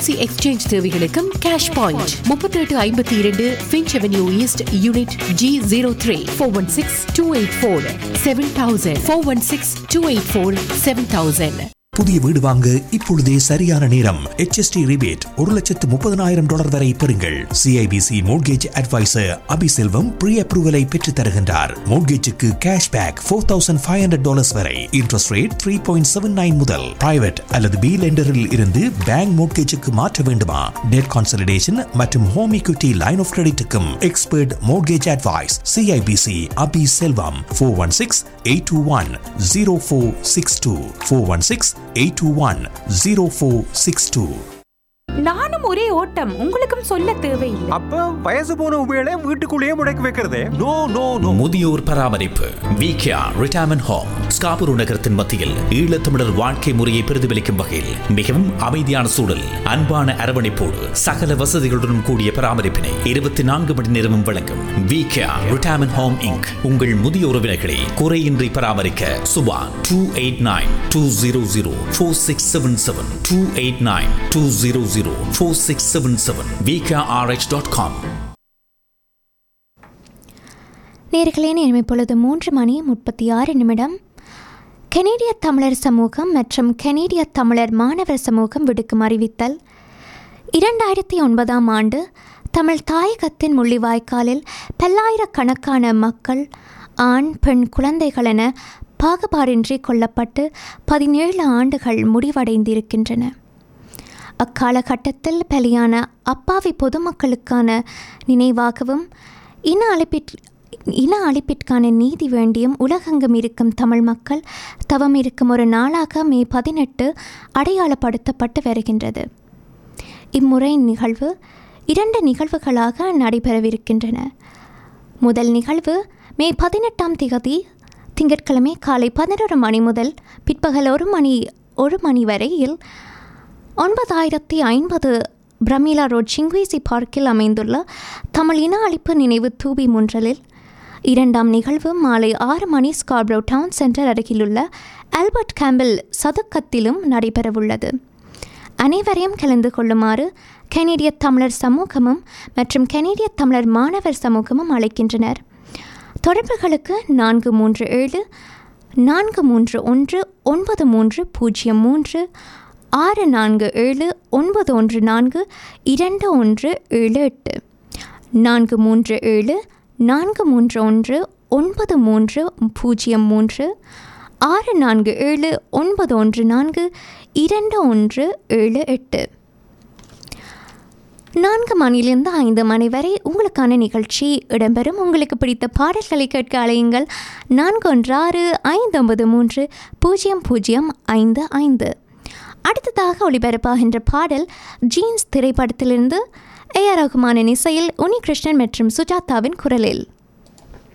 currency exchange தேவைகளுக்கும் cash point முப்பத்தி எட்டு ஐம்பத்தி இரண்டு Finch Avenue East unit G zero three four one six two eight four seven thousand four one six two eight four seven thousand புதிய வீடு வாங்க இப்பொழுதே சரியான நேரம் HST ரிபேட் ஒரு லட்சத்து முப்பதனாயிரம் டாலர் வரை பெறுங்கள் CIBC mortgage advisor Abiselvam pre அப்ரூவலை பெற்றுத் தருகின்றார் மோட்கேஜுக்கு cash back four thousand five hundred dollars வரை interest rate three point seven nine முதல் பிரைவேட் அல்லது பி லெண்டரில் இருந்து பேங்க் மோட்கேஜுக்கு மாற்ற வேண்டுமா டெட் கான்சலிடேஷன் மற்றும் ஹோம் equity லைன் ஆஃப் கிரெடிட்டுக்கும் expert mortgage advice CIBC Abi Selvam four one six eight two one zero four six two four one six eight two one zero four six two நானும் ஒரே ஓட்டம் உங்களுக்கும் சொல்ல தேவையில்லை அப்ப வயசு போன உபயோக வீட்டுக்குள்ளேயே முடக்கி வைக்கிறதே நோ நோ நோ முதியோர் பராமரிப்பு விகேஆர் ரிட்டையர்மெண்ட் ஹோம் ஸ்காபுரு நகரத்தின் மத்தியில் ஈழத்தமிழர் வாழ்க்கை முறையை பிரதிபலிக்கும் வகையில் மிகவும் அமைதியான சூழல் அன்பான அரவணைப்போடு சகல வசதிகளுடன் கூடிய பராமரிப்பினை இருபத்தி நான்கு மணி நேரமும் வழங்கும் விகேஆர் ரிட்டையர்மெண்ட் ஹோம் இங்க் உங்கள் முதிய உறவினர்களை குறையின்றி பராமரிக்க Subha two eight nine two zero zero four six seven seven two eight nine two zero zero four six seven seven VKRH dot com நேர்களே நேரம் இப்பொழுது மூன்று மணி முப்பத்தி ஆறு நிமிடம் கனேடிய தமிழர் சமூகம் மற்றும் கனேடிய தமிழர் மாணவர் சமூகம் விடுக்கும் அறிவித்தல் இரண்டாயிரத்தி ஒன்பதாம் ஆண்டு தமிழ் தாயகத்தின் முள்ளிவாய்க்காலில் பல்லாயிரக்கணக்கான மக்கள் ஆண் பெண் குழந்தைகள் என பாகுபாடின்றி கொல்லப்பட்டு பதினேழு ஆண்டுகள் முடிவடைந்திருக்கின்றன அக்காலகட்டத்தில் பலியான அப்பாவி பொதுமக்களுக்கான நினைவாகவும் இன அழிப்பிற் இன அழிப்பிற்கான நீதி வேண்டியும் உலகெங்கும் இருக்கும் தமிழ் மக்கள் தவம் இருக்கும் ஒரு நாளாக மே பதினெட்டு அடையாளப்படுத்தப்பட்டு வருகின்றது இம்முறை நிகழ்வு இரண்டு நிகழ்வுகளாக நடைபெறவிருக்கின்றன முதல் நிகழ்வு மே பதினெட்டாம் திகதி திங்கட்கிழமை காலை பதினொரு மணி முதல் பிற்பகல் ஒரு மணி ஒரு மணி வரையில் ஒன்பதாயிரத்தி ஐம்பது பிரமிளா ரோட் சிங்குவேசி பார்க்கில் அமைந்துள்ள தமிழ் இன அழிப்பு நினைவு தூபி முன்றலில் இரண்டாம் நிகழ்வு மாலை ஆறு மணி ஸ்கார்ப்ரோ டவுன் சென்டர் அருகிலுள்ள ஆல்பர்ட் கேம்பிள் சதுக்கத்திலும் நடைபெறவுள்ளது அனைவரையும் கலந்து கொள்ளுமாறு கனேடிய தமிழர் சமூகமும் மற்றும் கனேடிய தமிழர் மாணவர் சமூகமும் அழைக்கின்றனர் தொடர்புகளுக்கு நான்கு மூன்று ஏழு நான்கு மூன்று ஒன்று ஒன்பது மூன்று பூஜ்ஜியம் மூன்று ஆறு நான்கு ஏழு ஒன்பது ஒன்று நான்கு இரண்டு ஒன்று ஏழு எட்டு நான்கு மூன்று ஏழு நான்கு மூன்று ஒன்று ஒன்பது மூன்று பூஜ்ஜியம் மூன்று ஆறு நான்கு ஏழு ஒன்பது ஒன்று நான்கு இரண்டு ஒன்று ஏழு எட்டு நான்கு மணியிலிருந்து ஐந்து மணி வரை உங்களுக்கான நிகழ்ச்சி இடம்பெறும் உங்களுக்கு பிடித்த பாடல்களை கேட்க அழையுங்கள் நான்கு ஒன்று ஆறு ஐந்து ஒன்பது மூன்று பூஜ்ஜியம் பூஜ்ஜியம் ஐந்து ஐந்து அடுத்ததாக ஒளிபரப்பாகின்ற பாடல் ஜீன்ஸ் திரைப்படத்திலிருந்து ஏ ஆர் ரகுமானின் இசையில் உனி கிருஷ்ணன் மற்றும் சுஜாதாவின் குரலில்